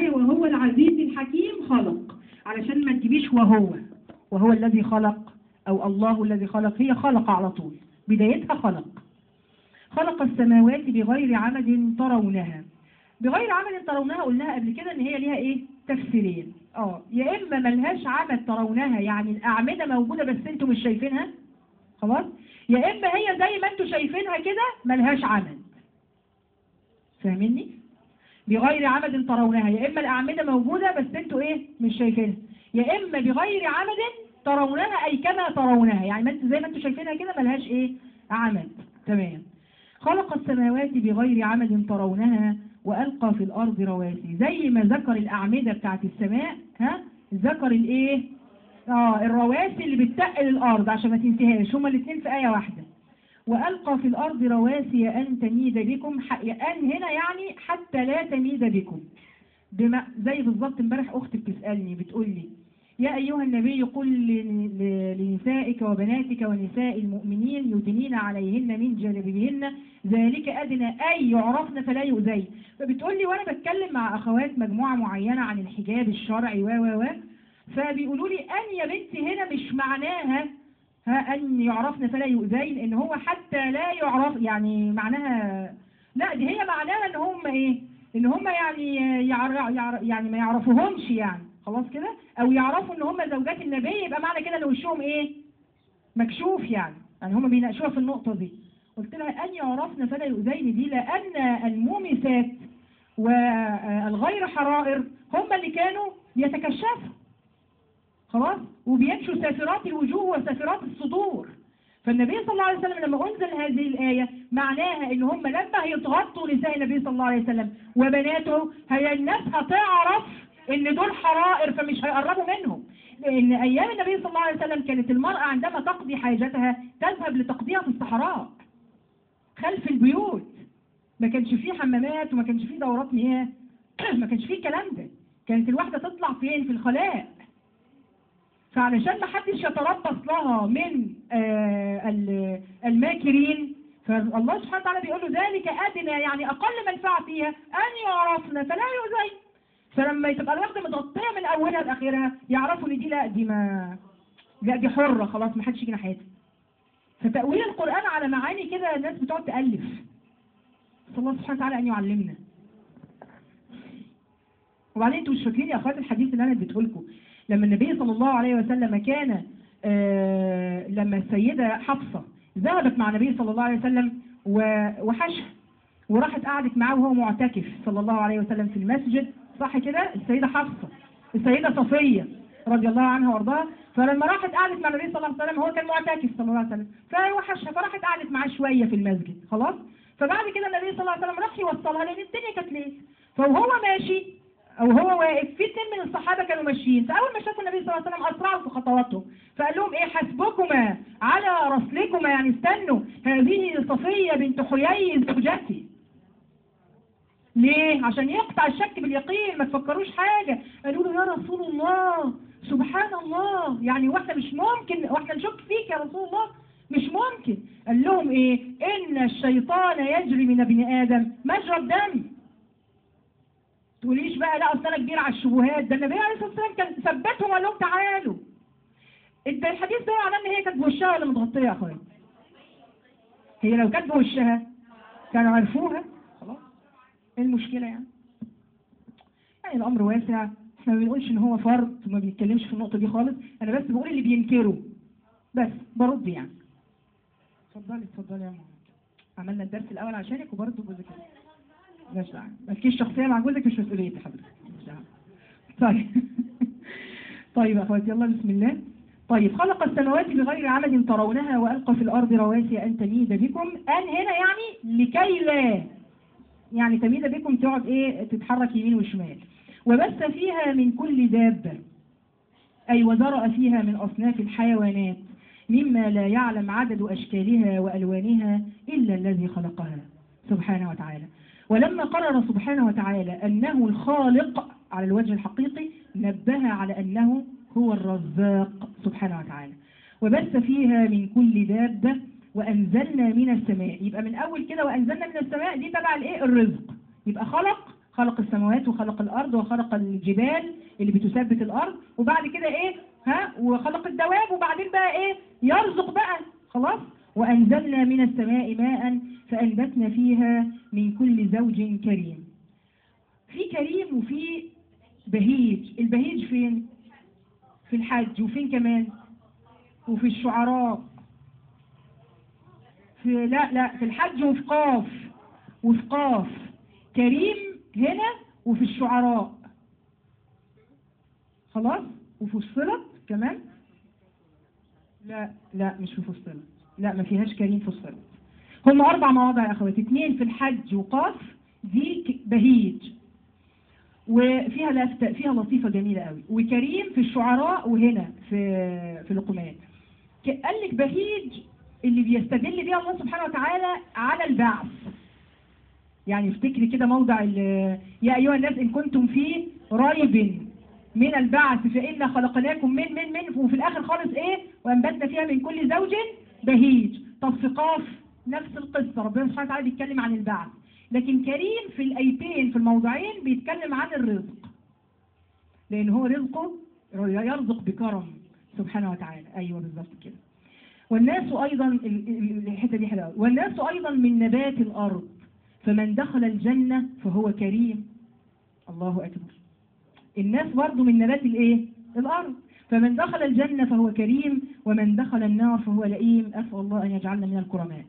معايا وهو العزيز الحكيم خلق علشان ما تجيبيش وهو وهو الذي خلق أو الله الذي خلق هي خلق على طول بدايتها خلق خلق السماوات بغير عمد ترونها بغير عمد ترونها قلناها قبل كده ان هي ليها ايه تفسيرين اه يا اما ملهاش عمد ترونها يعني الاعمده موجوده بس انتوا مش شايفينها خلاص يا اما هي زي ما انتوا شايفينها كده ملهاش عمد فاهميني بغير عمد ترونها يا اما الاعمده موجوده بس انتوا ايه مش شايفينها يا اما بغير عمد ترونها اي كما ترونها يعني ما انتوا زي ما انتوا شايفينها كده ملهاش ايه عمد تمام خلق السماوات بغير عمد ترونها وألقى في الأرض رواسي زي ما ذكر الأعمدة بتاعت السماء ها ذكر الإيه آه الرواسي اللي بتتقل الأرض عشان ما تنتهاش هما الاثنين في آية واحدة وألقى في الأرض رواسي أن تميد بكم ح- أن هنا يعني حتى لا تميد بكم بما زي بالظبط امبارح أختي بتسألني بتقول لي يا أيها النبي قل ل- ل- لنسائك وبناتك ونساء المؤمنين يدنين عليهن من جلبيبهن ذلك أدنى أي يعرفن فلا يؤذين فبتقول لي وأنا بتكلم مع أخوات مجموعة معينة عن الحجاب الشرعي و و و فبيقولوا لي أن يا بنتي هنا مش معناها ها أن يعرفن فلا يؤذين إن هو حتى لا يعرف يعني معناها لا دي هي معناها إن هم إيه إن هم يعني يعر يعر يعني ما يعرفوهمش يعني خلاص كده أو يعرفوا إن هم زوجات النبي يبقى معنى كده إن وشهم إيه مكشوف يعني يعني هم بيناقشوها في النقطة دي قلت لها أن يعرفن فلا يؤذين دي لأن المومسات والغير حرائر هم اللي كانوا يتكشفوا خلاص وبيمشوا سافرات الوجوه وسافرات الصدور فالنبي صلى الله عليه وسلم لما أنزل هذه الآية معناها إن هم لما هيتغطوا نساء النبي صلى الله عليه وسلم وبناته هي الناس هتعرف إن دول حرائر فمش هيقربوا منهم لأن أيام النبي صلى الله عليه وسلم كانت المرأة عندما تقضي حاجتها تذهب لتقضيها في الصحراء خلف البيوت ما كانش فيه حمامات وما كانش فيه دورات مياه ما كانش فيه الكلام ده كانت الواحدة تطلع فين في الخلاء فعلشان ما حدش يتربص لها من آه ال- الماكرين فالله سبحانه وتعالى بيقول له ذلك أدنى يعني أقل منفعة فيها أن يعرفن فلا يؤذين فلما تبقى الواحدة متغطية من أولها لآخرها يعرفوا إن دي لا دي ما لا دي حرة خلاص ما حدش يجي ناحيتها فتأويل القرآن على معاني كده الناس بتقعد تألف نسأل الله سبحانه وتعالى أن يعلمنا وبعدين انتوا مش فاكرين يا اخوات الحديث اللي انا اديته لكم لما النبي صلى الله عليه وسلم كان آه لما السيدة حفصة ذهبت مع النبي صلى الله عليه وسلم و- وحشها وراحت قعدت معاه وهو معتكف صلى الله عليه وسلم في المسجد صح كده السيدة حفصة السيدة صفية رضي الله عنها وارضاها فلما راحت قعدت مع النبي صلى الله عليه وسلم هو كان معتكف صلى الله عليه وسلم فوحشها فراحت قعدت معاه شوية في المسجد خلاص فبعد كده النبي صلى الله عليه وسلم راح يوصلها لان الدنيا كانت ليل فوهو ماشي او هو واقف في اثنين من الصحابه كانوا ماشيين فاول ما شافوا النبي صلى الله عليه وسلم اسرعوا في خطواتهم فقال لهم ايه حسبكما على رسلكما يعني استنوا هذه صفيه بنت حيي زوجتي ليه عشان يقطع الشك باليقين ما تفكروش حاجه قالوا له يا رسول الله سبحان الله يعني واحنا مش ممكن واحنا نشك فيك يا رسول الله مش ممكن قال لهم ايه ان الشيطان يجري من ابن ادم مجرى الدم تقوليش بقى لا اصل انا كبير على الشبهات ده النبي عليه الصلاه والسلام كان ثبتهم وقال لهم تعالوا انت الحديث ده معناه ان هي كانت بوشها ولا متغطيه يا اخويا هي لو كانت بوشها كانوا عرفوها خلاص ايه المشكله يعني يعني الامر واسع احنا ما بنقولش ان هو فرض وما بيتكلمش في النقطه دي خالص انا بس بقول اللي بينكروا بس برد يعني اتفضلي اتفضلي يا محمد عملنا الدرس الاول عشانك وبرضه جوزك مش دعوه مالكيش شخصيه مع جوزك مش مسؤوليتي حضرتك مش دعوه طيب طيب يا اخواتي يلا بسم الله طيب خلق السماوات بغير عمد ترونها والقى في الارض رواسي ان تميد بكم ان هنا يعني لكي لا يعني تميد بكم تقعد ايه تتحرك يمين وشمال وبث فيها من كل دابه أي وزرع فيها من أصناف الحيوانات مما لا يعلم عدد أشكالها وألوانها إلا الذي خلقها سبحانه وتعالى ولما قرر سبحانه وتعالى أنه الخالق على الوجه الحقيقي نبه على أنه هو الرزاق سبحانه وتعالى وبث فيها من كل دابة وأنزلنا من السماء يبقى من أول كده وأنزلنا من السماء دي تبع الإيه الرزق يبقى خلق خلق السماوات وخلق الأرض وخلق الجبال اللي بتثبت الأرض وبعد كده إيه ها وخلق الدواب وبعدين بقى إيه يرزق بقى خلاص وأنزلنا من السماء ماء فأنبتنا فيها من كل زوج كريم في كريم وفي بهيج البهيج فين في الحج وفين كمان وفي الشعراء في لا لا في الحج وفي قاف وفي قاف كريم هنا وفي الشعراء خلاص وفي الصلة كمان لا لا مش في فصلت لا ما فيهاش كريم فصلت هم أربع مواضع يا أخواتي اثنين في الحج وقاف دي ك- بهيج وفيها لفتة فيها لطيفة جميلة قوي وكريم في الشعراء وهنا في في لقمان ك- قال لك بهيج اللي بيستدل بيها الله سبحانه وتعالى على البعث يعني افتكري كده موضع ال- يا أيها الناس إن كنتم في ريب من البعث فإنا خلقناكم من من من وفي الآخر خالص إيه وأنبتنا فيها من كل زوج بهيج طب في قاف نفس القصة ربنا سبحانه وتعالى بيتكلم عن البعث لكن كريم في الآيتين في الموضعين بيتكلم عن الرزق لأن هو رزقه يرزق بكرم سبحانه وتعالى أيوه بالظبط كده والناس أيضا ال- ال- الحتة دي حلوة والناس أيضا من نبات الأرض فمن دخل الجنة فهو كريم الله أكبر الناس برضو من نبات الايه الأرض فمن دخل الجنة فهو كريم ومن دخل النار فهو لئيم أسأل الله أن يجعلنا من الكرماء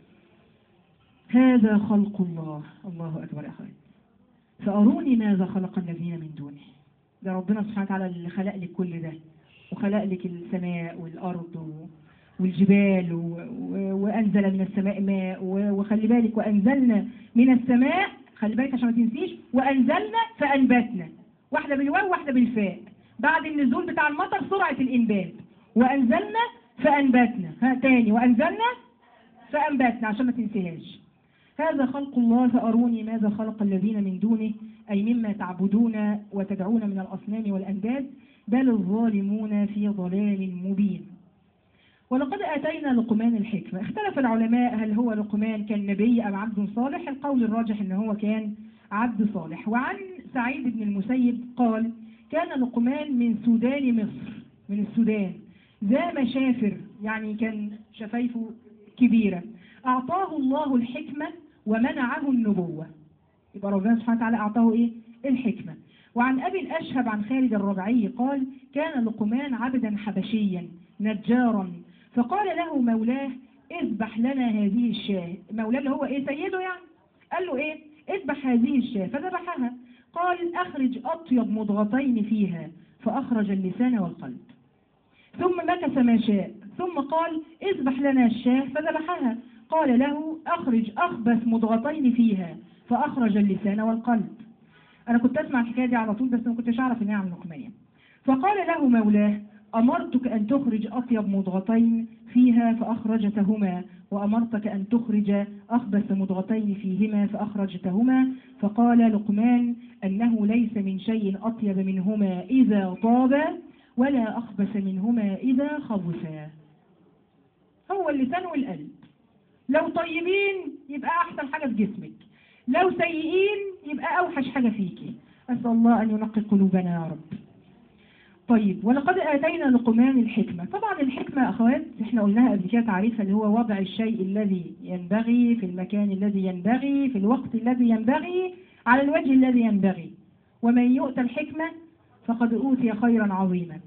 هذا خلق الله الله أكبر يا أخوان فأروني ماذا خلق الذين من دونه ده ربنا سبحانه وتعالى اللي خلق لك كل ده وخلق لك السماء والأرض و- والجبال و- و- وأنزل من السماء ماء و- وخلي بالك وأنزلنا من السماء خلي بالك عشان ما تنسيش وأنزلنا فأنبتنا واحدة بالواو واحدة بالفاء بعد النزول بتاع المطر سرعة الإنبات وأنزلنا فأنبتنا ها تاني وأنزلنا فأنبتنا عشان ما تنسيهاش هذا خلق الله فأروني ماذا خلق الذين من دونه أي مما تعبدون وتدعون من الأصنام والأنداد بل الظالمون في ضلال مبين ولقد آتينا لقمان الحكمة اختلف العلماء هل هو لقمان كان نبي أم عبد صالح القول الراجح أنه هو كان عبد صالح وعن سعيد بن المسيب قال كان لقمان من سودان مصر من السودان ذا مشافر يعني كان شفايفه كبيرة أعطاه الله الحكمة ومنعه النبوة يبقى ربنا سبحانه وتعالى أعطاه إيه؟ الحكمة وعن أبي الأشهب عن خالد الربعي قال كان لقمان عبدا حبشيا نجارا فقال له مولاه اذبح لنا هذه الشاة مولاه اللي هو إيه سيده يعني قال له إيه اذبح هذه الشاة فذبحها قال أخرج أطيب مضغتين فيها فأخرج اللسان والقلب ثم مكث ما شاء ثم قال اذبح لنا الشاة فذبحها قال له أخرج أخبث مضغتين فيها فأخرج اللسان والقلب أنا كنت أسمع الحكاية دي على طول بس ما كنتش أعرف إنها عن لقمان فقال له مولاه أمرتك أن تخرج أطيب مضغتين فيها فأخرجتهما وأمرتك أن تخرج أخبث مضغتين فيهما فأخرجتهما فقال لقمان أنه ليس من شيء أطيب منهما إذا طابا ولا أخبث منهما إذا خبثا هو اللسان والقلب لو طيبين يبقى أحسن حاجة في جسمك لو سيئين يبقى أوحش حاجة فيكي أسأل الله أن ينقي قلوبنا يا رب طيب ولقد آتينا لقمان الحكمة طبعا الحكمة أخوات احنا قلناها قبل كده تعريفها اللي هو وضع الشيء الذي ينبغي في المكان الذي ينبغي في الوقت الذي ينبغي على الوجه الذي ينبغي ومن يؤتى الحكمة فقد أوتي خيرا عظيما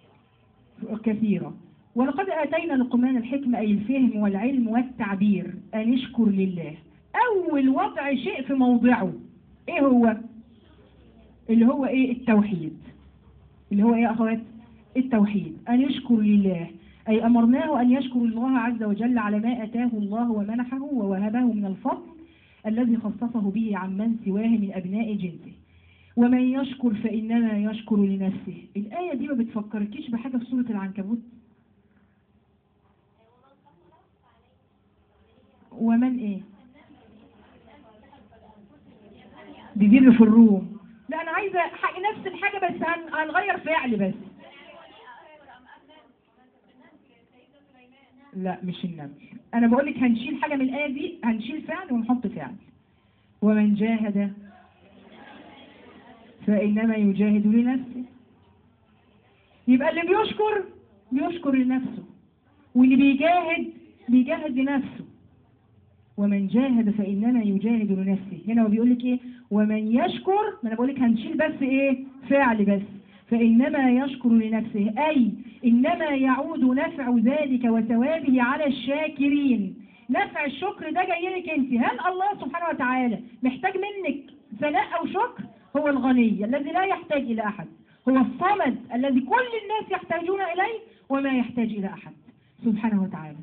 كثيرا ولقد آتينا لقمان الحكمة أي الفهم والعلم والتعبير أن يشكر لله أول وضع شيء في موضعه إيه هو اللي هو إيه التوحيد اللي هو إيه يا أخوات التوحيد أن يشكر لله أي أمرناه أن يشكر الله عز وجل على ما أتاه الله ومنحه ووهبه من الفضل الذي خصصه به عن من سواه من أبناء جنسه ومن يشكر فإنما يشكر لنفسه الآية دي ما بتفكركيش بحاجة في سورة العنكبوت ومن ايه دي دي اللي في الروم لا انا عايزه حق نفس الحاجه بس هن... هنغير فعل بس لا مش النمل انا بقول لك هنشيل حاجه من الايه دي هنشيل فعل ونحط فعل ومن جاهد فإنما يجاهد لنفسه يبقى اللي بيشكر بيشكر لنفسه واللي بيجاهد بيجاهد لنفسه ومن جاهد فإنما يجاهد لنفسه هنا هو بيقول لك إيه ومن يشكر ما أنا بقول لك هنشيل بس إيه فعل بس فإنما يشكر لنفسه أي إنما يعود نفع ذلك وثوابه على الشاكرين نفع الشكر ده جاي لك أنت هل الله سبحانه وتعالى محتاج منك ثناء أو شكر هو الغني الذي لا يحتاج إلى أحد هو الصمد الذي كل الناس يحتاجون إليه وما يحتاج إلى أحد سبحانه وتعالى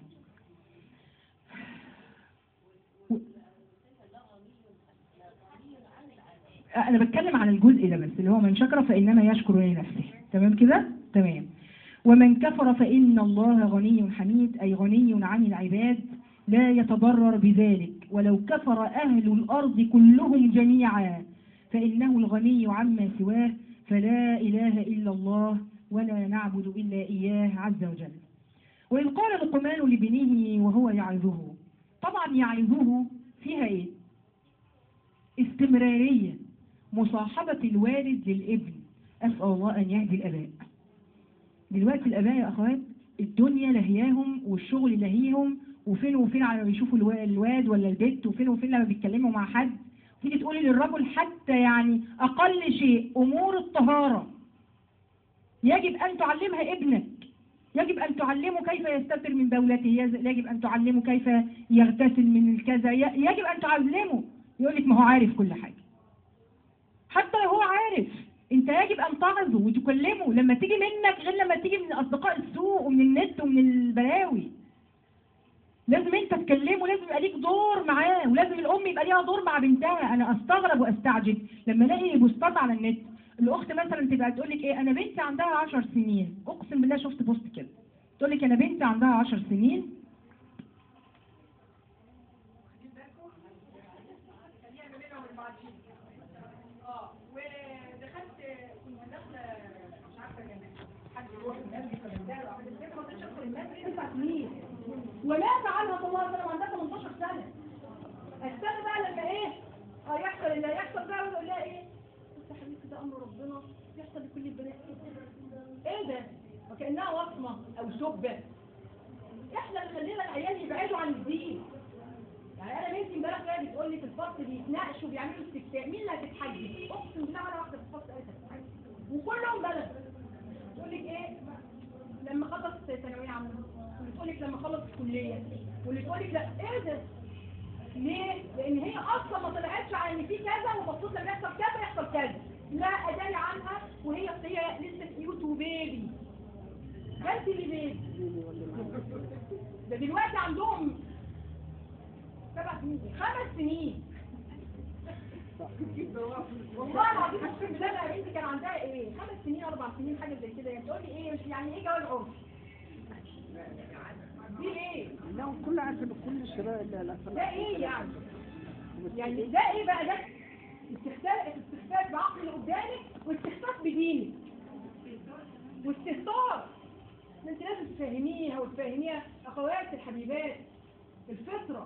أنا بتكلم عن الجزء ده بس اللي هو من شكر فإنما يشكر لنفسه تمام كده؟ تمام ومن كفر فإن الله غني حميد أي غني عن العباد لا يتضرر بذلك ولو كفر أهل الأرض كلهم جميعا فإنه الغني عما سواه فلا إله إلا الله ولا نعبد إلا إياه عز وجل وإذ قال لقمان لابنه وهو يعظه طبعا يعظه فيها إيه؟ استمرارية مصاحبة الوالد للابن أسأل الله أن يهدي الأباء دلوقتي الآباء يا أخوات الدنيا لهياهم والشغل لهيهم وفين وفين على ما بيشوفوا الوا- الواد ولا البنت وفين وفين لما بيتكلموا مع حد تيجي تقولي للرجل حتى يعني أقل شيء أمور الطهارة يجب أن تعلمها ابنك يجب أن تعلمه كيف يستتر من بولته يز- يجب أن تعلمه كيف يغتسل من الكذا ي- يجب أن تعلمه يقول لك ما هو عارف كل حاجة حتى لو هو عارف انت يجب ان تعظه وتكلمه لما تيجي منك غير لما تيجي من اصدقاء السوق ومن النت ومن البلاوي لازم انت تكلمه لازم يبقى ليك دور معاه ولازم الام يبقى ليها دور مع بنتها انا استغرب واستعجب لما الاقي بوستات على النت الاخت مثلا تبقى تقول لك ايه انا بنتي عندها 10 سنين اقسم بالله شفت بوست كده تقول لك انا بنتي عندها 10 سنين ودخلت كنت داخله مش عارفه كان حد يروح المسجد ولا بتاع وعملت كده ما كنتش ادخل المسجد تسع سنين ومات عنها صلى الله عليه وسلم عندها 18 سنه استنى بقى لما ايه اه يحصل اللي هيحصل بقى ويقول لها ايه بص يا حبيبتي ده امر ربنا يحصل لكل البنات كده ايه ده وكانها وصمه او سبه احنا اللي خلينا العيال يبعدوا عن الدين يعني انا بنتي امبارح جايه بتقول لي في الفصل بيتناقشوا بيعملوا استفتاء مين اللي هتتحجب اقسم بالله انا واحده في الفصل قالت هتتحجب وكلهم بلد تقول لك ايه لما خلص ثانويه عامه واللي تقول لك لما خلص الكليه واللي تقول لك لا ايه ده ليه؟ لان هي اصلا ما طلعتش على ان في كذا ومفروض لما يحصل كذا يحصل كذا لا اداري عنها وهي هي لسه كيوت وبيبي ده انت اللي بيبي ده دلوقتي عندهم سبع سنين خمس سنين والله العظيم اقسم بالله انا بنتي كان عندها ايه خمس سنين اربع سنين حاجه زي كده يعني تقول لي ايه مش يعني ايه جواز عرف دي ايه لا كل عارف إن كل الشباب لا لا ده ايه يعني يعني ده ايه بقى ده استخفاف استخفاف بعقل اللي قدامك واستخفاف بدينك واستهتار ما انت لازم تفهميها وتفهميها اخواتي الحبيبات الفطره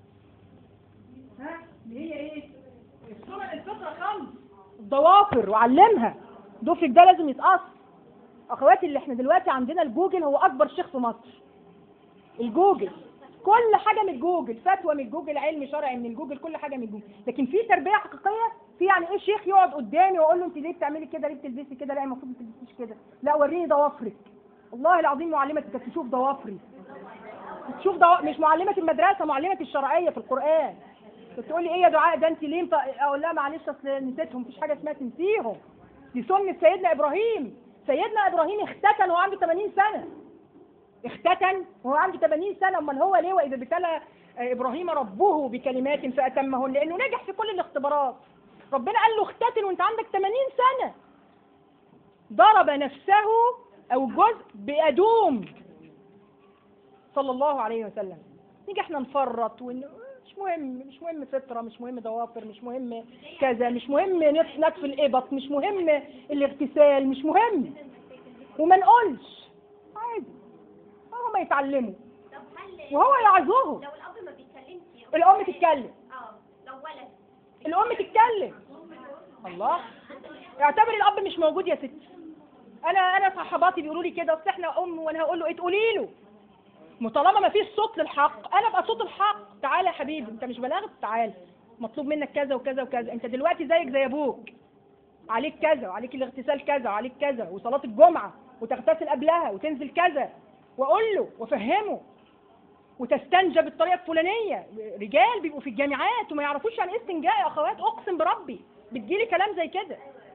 ها اللي هي ايه السنن الفطره خمس الضوافر وعلمها ضفرك ده لازم يتقص اخواتي اللي احنا دلوقتي عندنا الجوجل هو اكبر شيخ في مصر الجوجل كل حاجه من الجوجل فتوى من الجوجل علم شرعي من الجوجل كل حاجه من الجوجل لكن في تربيه حقيقيه في يعني ايه شيخ يقعد قدامي واقول له انت ليه بتعملي كده ليه بتلبسي كده لا المفروض ما تلبسيش كده لا وريني ضوافرك والله العظيم معلمتي كانت تشوف ضوافري تشوف ضوا... مش معلمه المدرسه معلمه الشرعيه في القران كنت تقول لي ايه يا دعاء ده انت ليه مط... اقول لها معلش اصل نسيتهم مفيش حاجه اسمها تنسيهم دي سنه سيدنا ابراهيم سيدنا ابراهيم اختتن وهو عنده 80 سنه اختتن وهو عنده 80 سنه امال هو ليه واذا ابتلى ابراهيم ربه بكلمات فاتمهن لانه نجح في كل الاختبارات ربنا قال له اختتن وانت عندك 80 سنه ضرب نفسه او جزء بادوم صلى الله عليه وسلم نيجي احنا نفرط ون... مش مهم مش مهم فطره مش مهم ضوافر مش مهم كذا مش مهم نف- نتف الابط مش مهم الاغتسال مش مهم وما نقولش عادي هم يتعلموا طب هل وهو يعظهم لو الاب ما بيتكلمش الام تتكلم اه لو ولد الام تتكلم الله اعتبر الاب مش موجود يا ستي انا انا صحباتي بيقولوا لي كده اصل احنا ام وانا هقول له ايه تقولي له ما طالما ما فيش صوت للحق انا ابقى صوت الحق تعالى يا حبيبي انت مش بلاغت تعالى مطلوب منك كذا وكذا وكذا انت دلوقتي زيك زي ابوك عليك كذا وعليك الاغتسال كذا وعليك كذا وصلاة الجمعة وتغتسل قبلها وتنزل كذا واقول له وافهمه وتستنجى بالطريقة الفلانية رجال بيبقوا في الجامعات وما يعرفوش يعني ايه استنجاء يا اخوات اقسم بربي بتجيلي كلام زي كده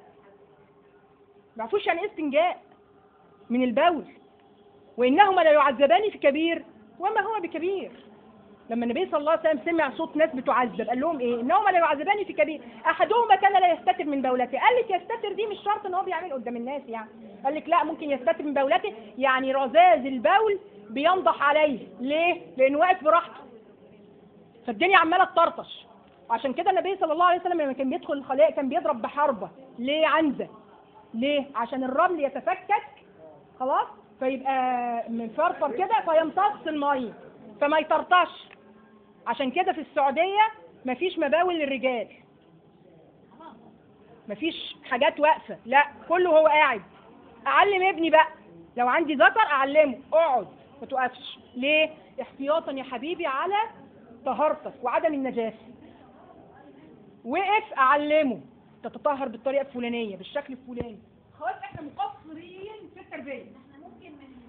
ما يعرفوش يعني ايه استنجاء من البول وانهما لا يعذبان في كبير وما هو بكبير لما النبي صلى الله عليه وسلم سمع صوت ناس بتعذب قال لهم ايه انهما لا يعذبان في كبير احدهما كان لا يستتر من بولته قال لك يستتر دي مش شرط ان هو بيعمل قدام الناس يعني قال لك لا ممكن يستتر من بولته يعني رذاذ البول بينضح عليه ليه لانه واقف براحته فالدنيا عماله تطرطش عشان كده النبي صلى الله عليه وسلم لما كان بيدخل الخلاء كان بيضرب بحربه ليه عنزه ليه عشان الرمل يتفكك خلاص فيبقى مفرفر كده فيمتص الميه فما يطرطش عشان كده في السعوديه مفيش مباول للرجال مفيش حاجات واقفه لا كله هو قاعد اعلم ابني بقى لو عندي ذكر اعلمه اقعد ما توقفش ليه احتياطا يا حبيبي على طهارتك وعدم النجاسه وقف اعلمه تتطهر بالطريقه الفلانيه بالشكل الفلاني خلاص احنا مقصرين في التربيه